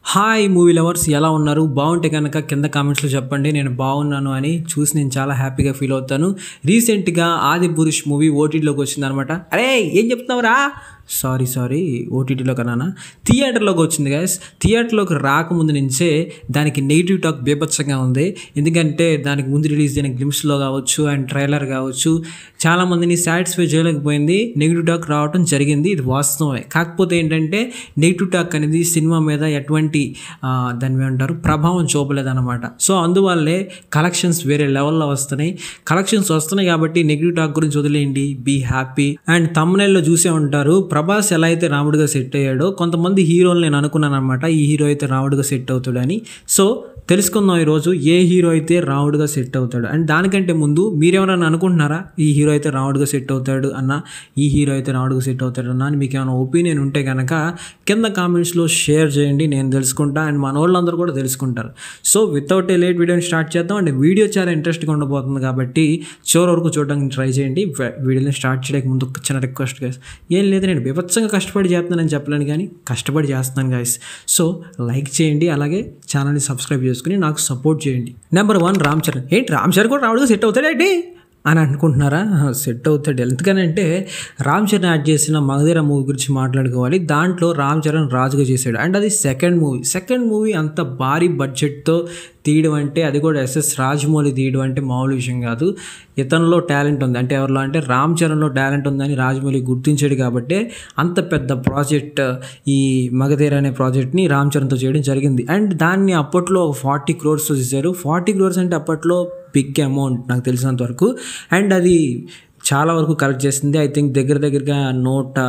hi movie lovers ఎలా ఉన్నారు బాగుంటే కనుక కింద కామెంట్స్లో చెప్పండి నేను బాగున్నాను అని చూసి నేను చాలా హ్యాపీగా ఫీల్ అవుతాను రీసెంట్గా ఆది పురుష్ మూవీ ఓటీటీలోకి వచ్చిందనమాట అరే ఏం చెప్తున్నావురా సారీ సారీ ఓటీటీలో కన్నా థియేటర్లోకి వచ్చింది గైస్ థియేటర్లోకి రాకముందు నుంచే దానికి నెగిటివ్ టాక్ బీభత్సంగా ఉంది ఎందుకంటే దానికి ముందు రిలీజ్ అయిన గ్లిమ్స్లో కావచ్చు అండ్ ట్రైలర్ కావచ్చు చాలామందిని సాటిస్ఫై చేయలేకపోయింది నెగిటివ్ టాక్ రావడం జరిగింది ఇది వాస్తవమే కాకపోతే ఏంటంటే నెగిటివ్ టాక్ అనేది సినిమా మీద ఎటువంటి ఆ, దాన్ని ఏమంటారు ప్రభావం చూపలేదన్నమాట సో అందువల్లే కలెక్షన్స్ వేరే లెవెల్లో వస్తున్నాయి కలెక్షన్స్ వస్తున్నాయి కాబట్టి నెగిటివ్ టాక్ గురించి వదిలేయండి బీ హ్యాపీ అండ్ తమ్మునెల్లో చూసే ఉంటారు ప్రభాస్ ఎలా అయితే రాముడిగా సెట్ అయ్యాడో కొంతమంది హీరోలు నేను అనుకున్నాను అనమాట ఈ హీరో అయితే రాముడిగా సెట్ అవుతాడని సో తెలుసుకుందాం ఈరోజు ఏ హీరో అయితే రాముడిగా సెట్ అవుతాడు అండ్ దానికంటే ముందు మీరేమైనా అనుకుంటున్నారా ఈ హీరో అయితే రాముడిగా సెట్ అవుతాడు అన్న ఈ హీరో అయితే రాముడిగా సెట్ అవుతాడు అన్న అని మీకు ఏమైనా ఒపీనియన్ ఉంటే కనుక కింద కామెంట్స్లో షేర్ చేయండి నేను తెలుసుకుంటా అండ్ మన వాళ్ళందరూ కూడా తెలుసుకుంటారు సో వితౌట్ ఏ లేట్ వీడియోని స్టార్ట్ చేద్దాం అండ్ వీడియో చాలా ఇంట్రెస్ట్గా ఉండబోతుంది కాబట్టి చివరి వరకు చూడడానికి ట్రై చేయండి వే- వీడియోని స్టార్ట్ చేయడానికి ముందు ఒక చిన్న రిక్వెస్ట్ గైస్ ఏం లేదు నేను బీభత్సంగా కష్టపడి చేస్తున్నానని చెప్పలేను కానీ కష్టపడి చేస్తున్నాను గైస్ సో లైక్ చేయండి అలాగే ఛానల్ని సబ్స్క్రైబ్ చేసుకుని నాకు సపోర్ట్ చేయండి నెంబర్ వన్ రామ్ చరణ్ ఏంటి రామ్ చరణ్ కూడా రావడానికి సెట్ అవుతాడేంటి అని అనుకుంటున్నారా సెట్ అవుతాడు ఎందుకనంటే రామ్ చరణ్ యాడ్ చేసిన మగధీర మూవీ గురించి మాట్లాడుకోవాలి దాంట్లో రామ్ చరణ్ రాజుగా చేశాడు అండ్ అది సెకండ్ మూవీ సెకండ్ మూవీ అంత భారీ బడ్జెట్తో తీయడం అంటే అది కూడా ఎస్ఎస్ రాజమౌళి తీయడం అంటే మామూలు విషయం కాదు ఇతనిలో టాలెంట్ ఉంది అంటే ఎవరిలో అంటే రామ్ చరణ్లో టాలెంట్ ఉందని రాజమౌళి గుర్తించాడు కాబట్టి అంత పెద్ద ప్రాజెక్ట్ ఈ మగధీర అనే ప్రాజెక్ట్ని రామ్ చరణ్తో చేయడం జరిగింది అండ్ దాన్ని అప్పట్లో ఒక ఫార్టీ క్రోర్స్తో చేశారు ఫార్టీ క్రోర్స్ అంటే అప్పట్లో బిగ్ అమౌంట్ నాకు తెలిసినంత వరకు అండ్ అది చాలా వరకు కలెక్ట్ చేసింది ఐ థింక్ దగ్గర దగ్గరగా నూట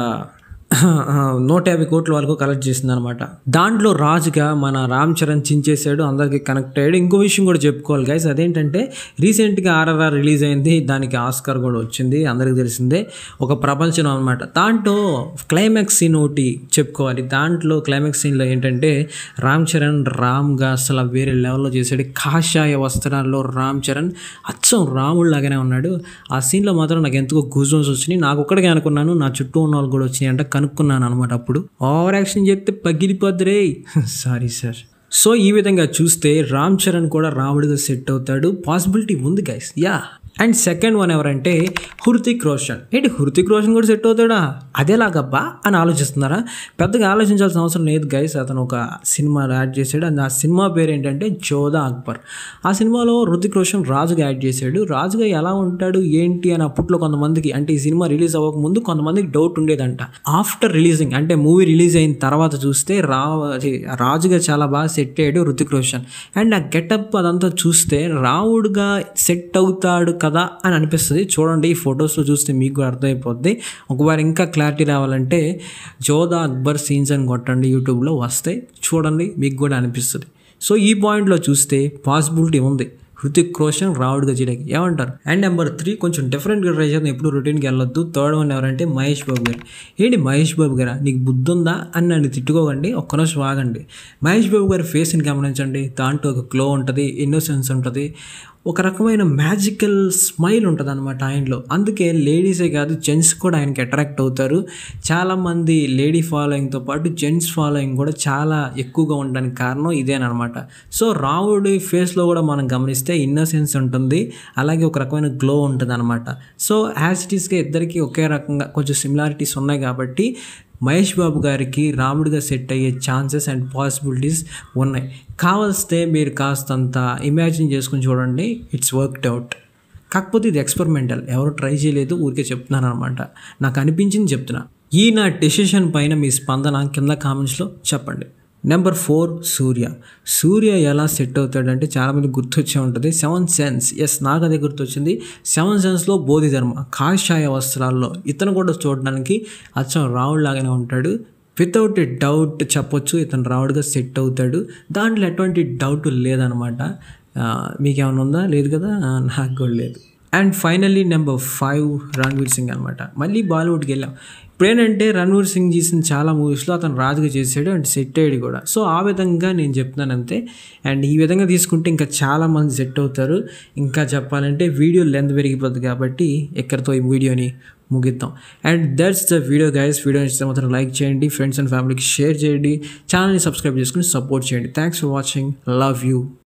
నూట యాభై కోట్ల వరకు కలెక్ట్ చేసింది అనమాట దాంట్లో రాజుగా మన రామ్ చరణ్ చించేశాడు అందరికి కనెక్ట్ అయ్యాడు ఇంకో విషయం కూడా చెప్పుకోవాలి గైస్ అదేంటంటే రీసెంట్గా ఆర్ఆర్ఆర్ రిలీజ్ అయింది దానికి ఆస్కార్ కూడా వచ్చింది అందరికీ తెలిసిందే ఒక ప్రపంచం అనమాట దాంట్లో క్లైమాక్స్ సీన్ ఒకటి చెప్పుకోవాలి దాంట్లో క్లైమాక్స్ సీన్లో ఏంటంటే రామ్ చరణ్ రామ్గా అసలు వేరే లెవెల్లో చేశాడు కాషాయ వస్త్రాల్లో రామ్ చరణ్ అచ్చం రాముడు లాగానే ఉన్నాడు ఆ సీన్లో మాత్రం నాకు ఎంతకో గూజోన్స్ వచ్చినాయి నాకు ఒక్కడికే అనుకున్నాను నా చుట్టూ ఉన్న వాళ్ళు కూడా వచ్చినాయి అంటే కనుక్కున్నాను అనమాట అప్పుడు ఓవర్ యాక్షన్ చెప్తే పగిలిపోద్ది రే సారీ సార్ సో ఈ విధంగా చూస్తే రామ్ చరణ్ కూడా రాముడిగా సెట్ అవుతాడు పాసిబిలిటీ ఉంది guys ya and second one ఎవరంటే హృతిక్ రోషన్ ఏంటి హృతిక్ రోషన్ కూడా సెట్ అవుతాడా అదేలాగబ్బా అని ఆలోచిస్తున్నారా పెద్దగా ఆలోచించాల్సిన అవసరం లేదు గైస్ అతను ఒక సినిమా యాడ్ చేశాడు అండ్ ఆ సినిమా పేరు ఏంటంటే జోదా అక్బర్ ఆ సినిమాలో హృతిక్ రోషన్ రాజుగా యాడ్ చేశాడు రాజుగా ఎలా ఉంటాడు ఏంటి అని అప్పట్లో కొంతమందికి అంటే ఈ సినిమా రిలీజ్ అవ్వక ముందు కొంతమందికి డౌట్ ఉండేదంట ఆఫ్టర్ రిలీజింగ్ అంటే మూవీ రిలీజ్ అయిన తర్వాత చూస్తే రా అది రాజుగా చాలా బాగా సెట్ అయ్యాడు హృతిక్ రోషన్ అండ్ ఆ గెటప్ అదంతా చూస్తే రావుడుగా సెట్ అవుతాడు కదా అని అనిపిస్తుంది చూడండి ఈ ఫొటోస్లో చూస్తే మీకు కూడా అర్థమైపోద్ది ఒకవేళ ఇంకా క్లారిటీ రావాలంటే జోదా అక్బర్ సీన్స్ అని కొట్టండి యూట్యూబ్లో వస్తాయి చూడండి మీకు కూడా అనిపిస్తుంది సో ఈ పాయింట్లో చూస్తే పాసిబిలిటీ ఉంది హృతిక్ రోషన్ రావుడుగా చేయడానికి ఏమంటారు అండ్ నెంబర్ త్రీ కొంచెం డిఫరెంట్గా ట్రై చేద్దాం ఎప్పుడు రొటీన్కి వెళ్ళొద్దు థర్డ్ వన్ ఎవరంటే మహేష్ బాబు గారు ఏంటి మహేష్ బాబు గారా నీకు బుద్ధి ఉందా అని నన్ను తిట్టుకోకండి ఒక్క నిమిషం ఆగండి మహేష్ బాబు గారి ఫేస్ని గమనించండి దాంట్లో ఒక గ్లో ఉంటుంది ఇన్నోసెన్స్ ఉంటుంది ఒక రకమైన మ్యాజికల్ స్మైల్ ఉంటుంది అనమాట ఆయనలో అందుకే లేడీసే కాదు జెంట్స్ కూడా ఆయనకి అట్రాక్ట్ అవుతారు చాలామంది లేడీ ఫాలోయింగ్తో పాటు జెంట్స్ ఫాలోయింగ్ కూడా చాలా ఎక్కువగా ఉండడానికి కారణం ఇదేనమాట సో రావుడి ఫేస్లో కూడా మనం గమనిస్తే ఇన్నోసెన్స్ ఉంటుంది అలాగే ఒక రకమైన గ్లో ఉంటుంది అనమాట సో యాజ్ ఇట్ ఈస్గా ఇద్దరికి ఒకే రకంగా కొంచెం సిమిలారిటీస్ ఉన్నాయి కాబట్టి మహేష్ బాబు గారికి రాముడిగా సెట్ అయ్యే ఛాన్సెస్ అండ్ పాసిబిలిటీస్ ఉన్నాయి కావలిస్తే మీరు కాస్తంత ఇమాజిన్ చేసుకుని చూడండి ఇట్స్ వర్క్డ్ అవుట్ కాకపోతే ఇది ఎక్స్పెరిమెంటల్ ఎవరు ట్రై చేయలేదు ఊరికే చెప్తున్నాను అనమాట నాకు అనిపించింది చెప్తున్నా ఈ నా డెసిషన్ పైన మీ స్పందన కింద కామెంట్స్లో చెప్పండి నెంబర్ ఫోర్ సూర్య సూర్య ఎలా సెట్ అవుతాడంటే చాలామంది గుర్తొచ్చే ఉంటుంది సెవెన్ సెన్స్ ఎస్ నాకు అదే గుర్తొచ్చింది సెవెన్ సెన్స్లో బోధిధర్మ కాషాయ వస్త్రాల్లో ఇతను కూడా చూడడానికి అచ్చం రావుడు లాగానే ఉంటాడు వితౌట్ ఎ డౌట్ చెప్పొచ్చు ఇతను రావుడుగా సెట్ అవుతాడు దాంట్లో ఎటువంటి డౌట్ లేదనమాట మీకేమైనా ఉందా లేదు కదా ఆ, నాకు కూడా లేదు and finally number five Ranveer Singh అనమాట మళ్ళీ బాలీవుడ్కి వెళ్ళాం ఇప్పుడు ఏంటంటే రణ్వీర్ సింగ్ చేసిన చాలా మూవీస్లో అతను రాజుగా చేసాడు అండ్ సెట్ అయ్యాడు కూడా సో ఆ విధంగా నేను చెప్తున్నాను అంతే అండ్ ఈ విధంగా తీసుకుంటే ఇంకా చాలా మంది సెట్ అవుతారు ఇంకా చెప్పాలంటే వీడియో లెంత్ పెరిగిపోద్ది కాబట్టి ఎక్కడితో ఈ వీడియోని ముగిద్దాం and that's the video guys video నచ్చితే మాత్రం లైక్ చేయండి ఫ్రెండ్స్ అండ్ ఫ్యామిలీకి షేర్ చేయండి ఛానల్ని సబ్స్క్రైబ్ చేసుకుని సపోర్ట్ చేయండి thanks for watching love you